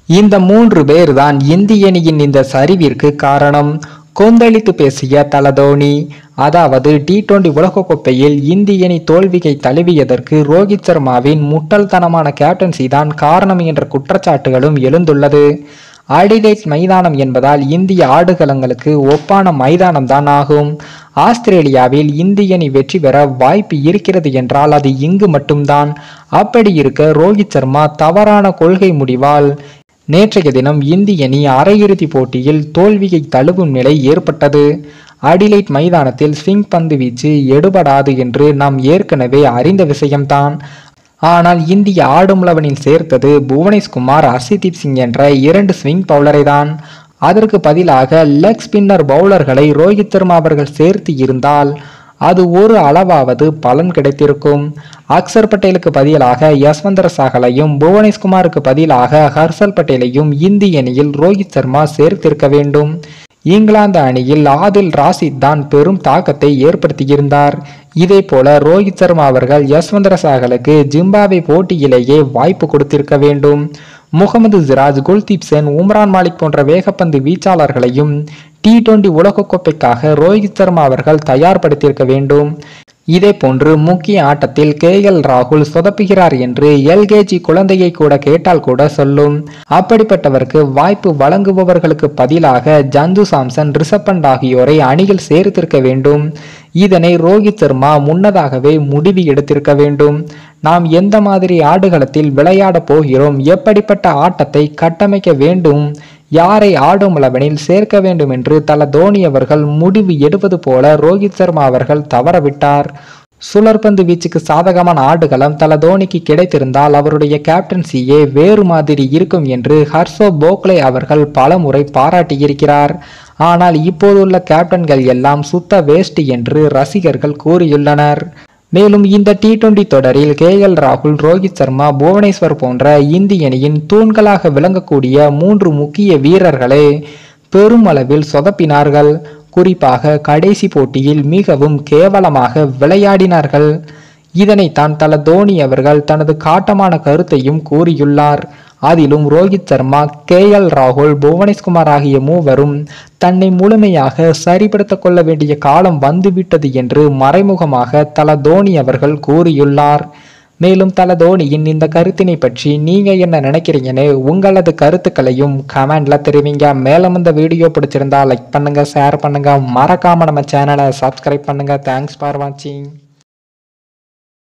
இந்த மூன்று பேர் தான் இந்திய அணியின் இந்த சரிவிற்கு காரணம் கொந்தளித்து பேசிய தலதோனி அதாவது டி டுவெண்டி உலகக்கோப்பையில் இந்திய அணி தோல்வியை தழுவியதற்கு ரோஹித் சர்மாவின் முட்டல்தனமான கேப்டன்சி தான் காரணம் என்ற குற்றச்சாட்டுகளும் எழுந்துள்ளது அடிலைட் மைதானம் என்பதால் இந்திய ஆடுகளங்களுக்கு ஒப்பான மைதானம் தான் ஆகும் ஆஸ்திரேலியாவில் இந்திய அணி வெற்றி பெற வாய்ப்பு இருக்கிறது என்றால் அது இங்கு மட்டும்தான் அப்படி இருக்க ரோஹித் சர்மா தவறான கொள்கை முடிவால் நேற்றைய தினம் இந்திய அணி அரையிறுதி போட்டியில் தோல்வியை தழுவும் நிலை ஏற்பட்டது அடிலைட் மைதானத்தில் ஸ்விங் பந்து வீச்சு எடுபடாது என்று நாம் ஏற்கனவே அறிந்த விஷயம்தான் ஆனால் இந்திய ஆடுமுளவனில் சேர்த்தது புவனேஷ்குமார் ஹர்ஷதீப் சிங் என்ற இரண்டு ஸ்விங் பவுலரை தான் அதற்கு பதிலாக லெக் ஸ்பின்னர் பவுலர்களை ரோஹித் சர்மா அவர்கள் சேர்த்து இருந்தால் அது ஒரு அளவாவது பலன் கிடைத்திருக்கும் அக்சர் பட்டேலுக்கு பதிலாக யஸ்வந்தர் சாகலையும் புவனேஷ்குமாருக்கு பதிலாக ஹர்ஷல் பட்டேலையும் இந்திய அணியில் ரோஹித் சர்மா சேர்த்திருக்க வேண்டும் இங்கிலாந்து அணியில் ஆதில் ராசித் தான் பெரும் தாக்கத்தை ஏற்படுத்தியிருந்தார் இதே போல ரோஹித் சர்மா அவர்கள் யஸ்வந்தர சாகலுக்கு ஜிம்பாவே போட்டியிலேயே வாய்ப்பு கொடுத்திருக்க வேண்டும் முகமது சிராஜ் குல்தீப் சென் உம்ரான் மாலிக் போன்ற வேகப்பந்து வீச்சாளர்களையும் டி டுவெண்டி உலகக்கோப்பைக்காக ரோஹித் சர்மா அவர்கள் தயார்படுத்தியிருக்க வேண்டும் இதே போன்று முக்கிய ஆட்டத்தில் கே எல் ராகுல் சொதப்புகிறார் என்று எல்கேஜி குழந்தையை கூட கேட்டால் கூட சொல்லும் அப்படிப்பட்டவருக்கு வாய்ப்பு வழங்குபவர்களுக்கு பதிலாக ஜந்து சாம்சன் ரிஷப் பண்ட் ஆகியோரை அணியில் சேர்த்திருக்க வேண்டும் இதனை ரோஹித் சர்மா முன்னதாகவே முடிவு எடுத்திருக்க வேண்டும் நாம் எந்த மாதிரி ஆடுகளத்தில் விளையாட போகிறோம் எப்படிப்பட்ட ஆட்டத்தை கட்டமைக்க வேண்டும் யாரை ஆடும் அளவனில் சேர்க்க வேண்டும் என்று தல தோனி அவர்கள் முடிவு எடுப்பது போல ரோஹித் சர்மா அவர்கள் தவறவிட்டார் சுழற்பந்து வீச்சுக்கு சாதகமான ஆடுகளம் தல தோனிக்கு கிடைத்திருந்தால் அவருடைய கேப்டன்சியே வேறு மாதிரி இருக்கும் என்று ஹர்ஷோ போக்லே அவர்கள் பலமுறை பாராட்டியிருக்கிறார் ஆனால் இப்போதுள்ள கேப்டன்கள் எல்லாம் சுத்த வேஸ்ட் என்று ரசிகர்கள் கூறியுள்ளனர் மேலும் இந்த டி டுவெண்டி தொடரில் கே எல் ராகுல் ரோஹித் சர்மா புவனேஸ்வர் போன்ற இந்திய அணியின் தூண்களாக விளங்கக்கூடிய மூன்று முக்கிய வீரர்களே பெருமளவில் சொதப்பினார்கள் குறிப்பாக கடைசி போட்டியில் மிகவும் கேவலமாக விளையாடினார்கள் இதனைத்தான் தல தோனி அவர்கள் தனது காட்டமான கருத்தையும் கூறியுள்ளார் அதிலும் ரோஹித் சர்மா கே எல் ராகுல் புவனேஷ்குமார் ஆகிய மூவரும் தன்னை முழுமையாக சரிப்படுத்திக் கொள்ள வேண்டிய காலம் வந்துவிட்டது என்று மறைமுகமாக தல தோனி அவர்கள் கூறியுள்ளார் மேலும் தல தோனியின் இந்த கருத்தினை பற்றி நீங்க என்ன நினைக்கிறீங்கன்னு உங்களது கருத்துக்களையும் கமெண்ட்ல தெரிவிங்க மேலும் இந்த வீடியோ பிடிச்சிருந்தா லைக் பண்ணுங்க ஷேர் பண்ணுங்க மறக்காம நம்ம சேனலை சப்ஸ்கிரைப் பண்ணுங்க தேங்க்ஸ் ஃபார் வாட்சிங்